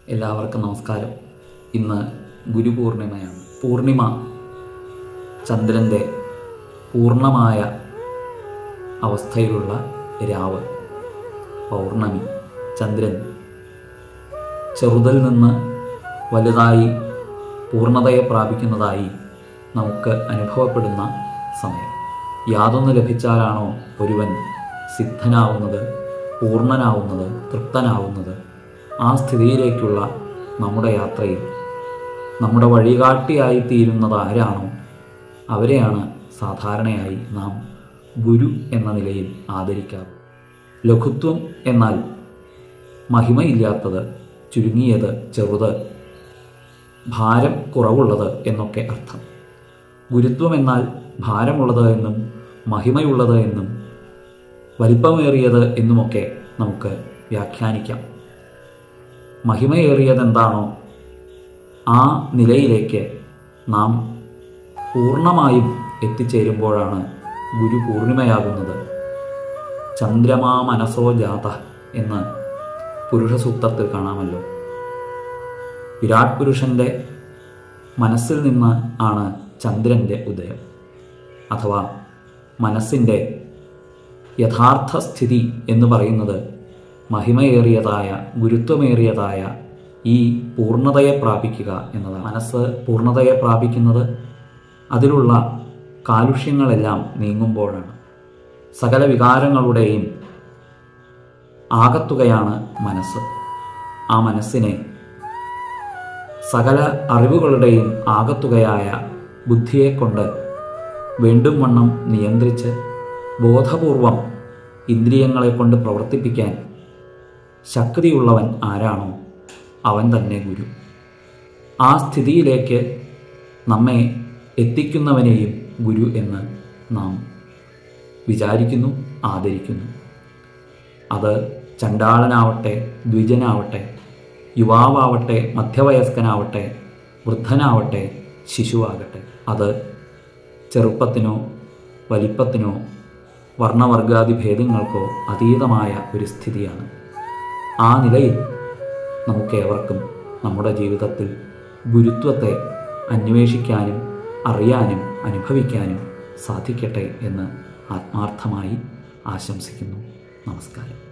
എല്ലാവർക്കും നമസ്കാരം ഇന്ന് ഗുരുപൂർണിമയാണ് പൂർണിമ ചന്ദ്രൻ്റെ പൂർണ്ണമായ അവസ്ഥയിലുള്ള രാവ് പൗർണമി ചന്ദ്രൻ ചെറുതിൽ നിന്ന് വലുതായി പൂർണ്ണതയെ പ്രാപിക്കുന്നതായി നമുക്ക് അനുഭവപ്പെടുന്ന സമയം യാതൊന്ന് ലഭിച്ചാലാണോ ഒരുവൻ സിദ്ധനാവുന്നത് പൂർണ്ണനാവുന്നത് തൃപ്തനാവുന്നത് ആ സ്ഥിതിയിലേക്കുള്ള നമ്മുടെ യാത്രയിൽ നമ്മുടെ വഴികാട്ടിയായി തീരുന്നത് ആരാണോ അവരെയാണ് സാധാരണയായി നാം ഗുരു എന്ന നിലയിൽ ആദരിക്കാറ് ലഘുത്വം എന്നാൽ മഹിമയില്ലാത്തത് ചുരുങ്ങിയത് ചെറുത് ഭാരം കുറവുള്ളത് എന്നൊക്കെ അർത്ഥം ഗുരുത്വം എന്നാൽ ഭാരമുള്ളത് എന്നും മഹിമയുള്ളത് എന്നും വലിപ്പമേറിയത് എന്നുമൊക്കെ നമുക്ക് വ്യാഖ്യാനിക്കാം മഹിമയേറിയതെന്താണോ ആ നിലയിലേക്ക് നാം പൂർണ്ണമായും എത്തിച്ചേരുമ്പോഴാണ് ഗുരു പൂർണിമയാകുന്നത് ചന്ദ്രമാ മനസ്സോ ജാത എന്ന് പുരുഷസൂക്തത്തിൽ കാണാമല്ലോ വിരാട് പുരുഷൻ്റെ മനസ്സിൽ നിന്ന് ആണ് ചന്ദ്രൻ്റെ ഉദയം അഥവാ മനസ്സിൻ്റെ യഥാർത്ഥ സ്ഥിതി എന്ന് പറയുന്നത് മഹിമയേറിയതായ ഗുരുത്വമേറിയതായ ഈ പൂർണ്ണതയെ പ്രാപിക്കുക എന്നതാണ് മനസ്സ് പൂർണ്ണതയെ പ്രാപിക്കുന്നത് അതിലുള്ള കാലുഷ്യങ്ങളെല്ലാം നീങ്ങുമ്പോഴാണ് സകല വികാരങ്ങളുടെയും ആകത്തുകയാണ് മനസ്സ് ആ മനസ്സിനെ സകല അറിവുകളുടെയും ആകത്തുകയായ ബുദ്ധിയെക്കൊണ്ട് വീണ്ടും വണ്ണം നിയന്ത്രിച്ച് ബോധപൂർവം ഇന്ദ്രിയങ്ങളെ കൊണ്ട് പ്രവർത്തിപ്പിക്കാൻ ശക്തിയുള്ളവൻ ആരാണോ അവൻ തന്നെ ഗുരു ആ സ്ഥിതിയിലേക്ക് നമ്മെ എത്തിക്കുന്നവനെയും ഗുരു എന്ന് നാം വിചാരിക്കുന്നു ആദരിക്കുന്നു അത് ചണ്ടാളനാവട്ടെ ദ്വിജനാവട്ടെ യുവാവാവട്ടെ മധ്യവയസ്കനാവട്ടെ വൃദ്ധനാവട്ടെ ശിശുവാകട്ടെ അത് ചെറുപ്പത്തിനോ വലിപ്പത്തിനോ വർണ്ണവർഗാദി ഭേദങ്ങൾക്കോ അതീതമായ ഒരു സ്ഥിതിയാണ് ആ നിലയിൽ നമുക്കേവർക്കും നമ്മുടെ ജീവിതത്തിൽ ഗുരുത്വത്തെ അന്വേഷിക്കാനും അറിയാനും അനുഭവിക്കാനും സാധിക്കട്ടെ എന്ന് ആത്മാർത്ഥമായി ആശംസിക്കുന്നു നമസ്കാരം